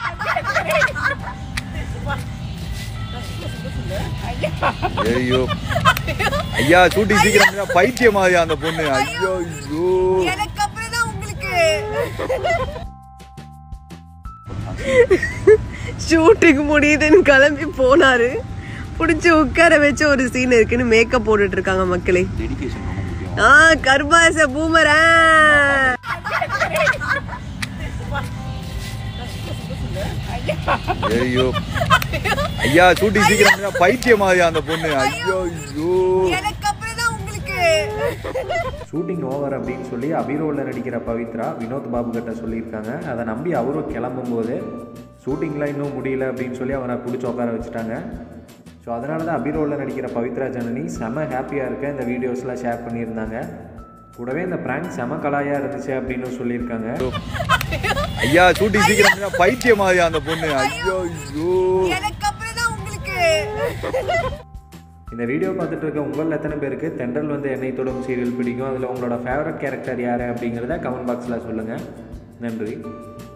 ஐயோ ஐயா ஷூட்டிங் சீக்கிரம் பைத்தியமாயா அந்த பொண்ணு ஐயோ ஐயோ எனக்கு அப்புறம் தான் உங்களுக்கு ஷூட்டிங் முடியுதுன்னு கிளம்பி போனாரு புடிச்சு உட்கார வச்சு ஒரு சீன் இருக்குன்னு மேக்கப் போட்டுட்டு இருக்காங்க மக்களே டெடிகேஷன் ரொம்ப முக்கியம் ஆ கர்பாச பூமரா ஐயோ ஐயா ஷூட்டிங் சீக்கிரம் பைத்தியமாயா அந்த பொண்ணு ஐயோ ஐயோ எனக்கு அப்புறம் தான் உங்களுக்கு ஷூட்டிங் ஓவர் அப்படின்னு சொல்லி அபிரோவில் நடிக்கிற பவித்ரா வினோத் பாபு கிட்ட சொல்லியிருக்காங்க அதை நம்பி அவரும் கிளம்பும்போது ஷூட்டிங்லாம் இன்னும் முடியல அப்படின்னு சொல்லி அவரை பிடிச்சி உட்கார வச்சுட்டாங்க ஸோ அதனால தான் அபிரோவில் நடிக்கிற பவித்ரா ஜனனி செம ஹாப்பியாக இருக்க இந்த வீடியோஸ்லாம் ஷேர் பண்ணியிருந்தாங்க கூடவே இந்த ப்ராங்க் செம கலாயாக இருந்துச்சு அப்படின்னு சொல்லியிருக்காங்க ஐயா ஷூட்டிங் சீக்கிரம் பைத்தியமாயா அந்த பொண்ணு ஐயோ ஐயோ எனக்கு அப்புறம் தான் உங்களுக்கு இந்த வீடியோ பார்த்துட்டு இருக்க உங்களில் எத்தனை பேருக்கு தென்றல் வந்து என்னை தொடும் சீரியல் பிடிக்கும் அதில் உங்களோட ஃபேவரட் கேரக்டர் யார் அப்படிங்கிறத கமெண்ட் பாக்ஸில் சொல்லுங்கள் நன்றி